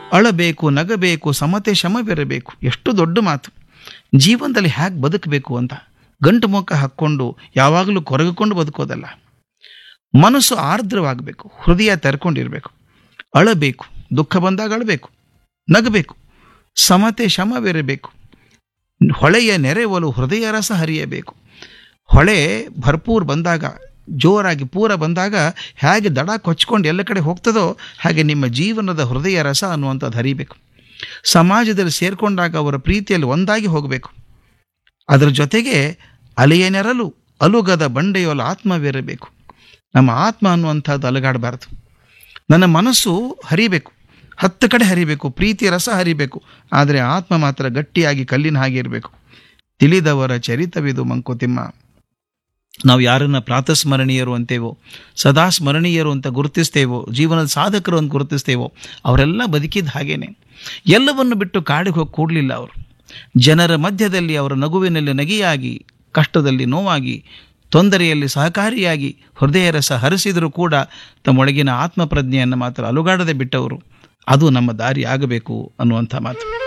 ಅಳಬೇಕು ನಗಬೇಕು ಸಮತೆ ಶಮವಿರಬೇಕು ಎಷ್ಟು ದೊಡ್ಡ ಮಾತು ಜೀವನದಲ್ಲಿ ಹೇಗೆ ಬದುಕಬೇಕು ಅಂತ ಗಂಟು ಮುಖ ಹಾಕ್ಕೊಂಡು ಯಾವಾಗಲೂ ಕೊರಗಿಕೊಂಡು ಬದುಕೋದಲ್ಲ ಮನಸ್ಸು ಆರ್ದ್ರವಾಗಬೇಕು ಹೃದಯ ತೆರ್ಕೊಂಡಿರಬೇಕು ಅಳಬೇಕು ದುಃಖ ಬಂದಾಗ ಅಳಬೇಕು ನಗಬೇಕು ಸಮತೆ ಶಮವಿರಬೇಕು ಹೊಳೆಯ ನೆರೆವಲು ಹೃದಯ ರಸ ಹರಿಯಬೇಕು ಹೊಳೆ ಭರ್ಪೂರ್ ಬಂದಾಗ ಜೋರಾಗಿ ಪೂರ ಬಂದಾಗ ಹೇಗೆ ದಡ ಕೊಚ್ಕೊಂಡು ಎಲ್ಲ ಕಡೆ ಹೋಗ್ತದೋ ಹಾಗೆ ನಿಮ್ಮ ಜೀವನದ ಹೃದಯ ರಸ ಅನ್ನುವಂಥದ್ದು ಹರಿಬೇಕು ಸಮಾಜದಲ್ಲಿ ಸೇರಿಕೊಂಡಾಗ ಅವರ ಪ್ರೀತಿಯಲ್ಲಿ ಒಂದಾಗಿ ಹೋಗಬೇಕು ಅದರ ಜೊತೆಗೆ ಅಲೆಯ ನೆರಲು ಅಲುಗದ ಬಂಡೆಯೋಲ ಆತ್ಮವಿರಬೇಕು ನಮ್ಮ ಆತ್ಮ ಅನ್ನುವಂಥದ್ದು ಅಲುಗಾಡಬಾರ್ದು ನನ್ನ ಮನಸ್ಸು ಹರಿಬೇಕು ಹತ್ತು ಕಡೆ ಹರಿಬೇಕು ಪ್ರೀತಿ ರಸ ಹರಿಬೇಕು ಆದರೆ ಆತ್ಮ ಮಾತ್ರ ಗಟ್ಟಿಯಾಗಿ ಕಲ್ಲಿನ ಹಾಗೆ ಇರಬೇಕು ತಿಳಿದವರ ಚರಿತವಿದು ಮಂಕುತಿಮ್ಮ ನಾವು ಯಾರನ್ನ ಪ್ರಾತಸ್ಮರಣೀಯರು ಅಂತೇವೋ ಸದಾ ಸ್ಮರಣೀಯರು ಅಂತ ಗುರುತಿಸ್ತೇವೋ ಜೀವನದ ಸಾಧಕರು ಅಂತ ಗುರುತಿಸ್ತೇವೋ ಅವರೆಲ್ಲ ಬದುಕಿದ ಹಾಗೇನೆ ಎಲ್ಲವನ್ನು ಬಿಟ್ಟು ಕಾಡಿಗೆ ಹೋಗಿ ಕೂಡಲಿಲ್ಲ ಅವರು ಜನರ ಮಧ್ಯದಲ್ಲಿ ಅವರ ನಗುವಿನಲ್ಲಿ ನಗಿಯಾಗಿ ಕಷ್ಟದಲ್ಲಿ ನೋವಾಗಿ ತೊಂದರೆಯಲ್ಲಿ ಸಹಕಾರಿಯಾಗಿ ಹೃದಯ ರಸ ಹರಿಸಿದರೂ ಕೂಡ ತಮ್ಮೊಳಗಿನ ಆತ್ಮಪ್ರಜ್ಞೆಯನ್ನು ಮಾತ್ರ ಅಲುಗಾಡದೆ ಬಿಟ್ಟವರು ಅದು ನಮ್ಮ ದಾರಿ ಆಗಬೇಕು ಅನ್ನುವಂಥ ಮಾತು